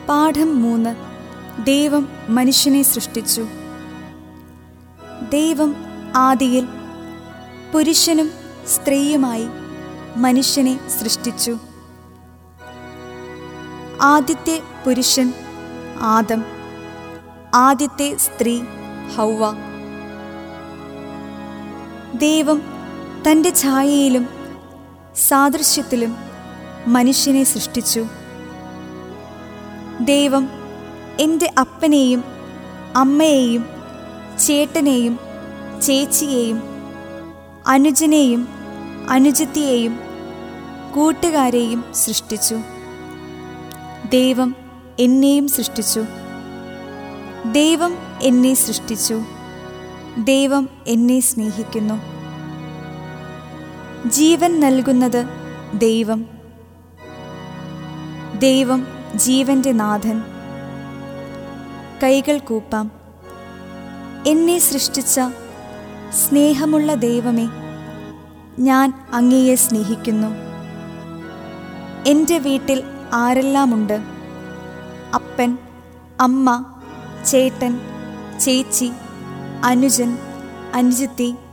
പാഠം മൂന്ന് ദൈവം മനുഷ്യനെ സൃഷ്ടിച്ചു ദൈവം ആദിയിൽ പുരുഷനും സ്ത്രീയുമായി മനുഷ്യനെ സൃഷ്ടിച്ചു ആദ്യത്തെ പുരുഷൻ ആദം ആദ്യത്തെ സ്ത്രീ ഹൗവ ദൈവം തൻ്റെ ഛായയിലും സാദൃശ്യത്തിലും മനുഷ്യനെ സൃഷ്ടിച്ചു ദൈവം എൻ്റെ അപ്പനെയും അമ്മയെയും ചേട്ടനെയും ചേച്ചിയെയും അനുജനെയും അനുജത്തിയെയും കൂട്ടുകാരെയും സൃഷ്ടിച്ചു ദൈവം എന്നെയും സൃഷ്ടിച്ചു ദൈവം എന്നെ സൃഷ്ടിച്ചു ദൈവം എന്നെ സ്നേഹിക്കുന്നു ജീവൻ നൽകുന്നത് ദൈവം ദൈവം ജീവന്റെ നാഥൻ കൈകൾ കൂപ്പാം എന്നെ സൃഷ്ടിച്ച സ്നേഹമുള്ള ദൈവമേ ഞാൻ അങ്ങയെ സ്നേഹിക്കുന്നു എൻ്റെ വീട്ടിൽ ആരെല്ലാമുണ്ട് അപ്പൻ അമ്മ ചേട്ടൻ ചേച്ചി അനുജൻ അനുജത്തി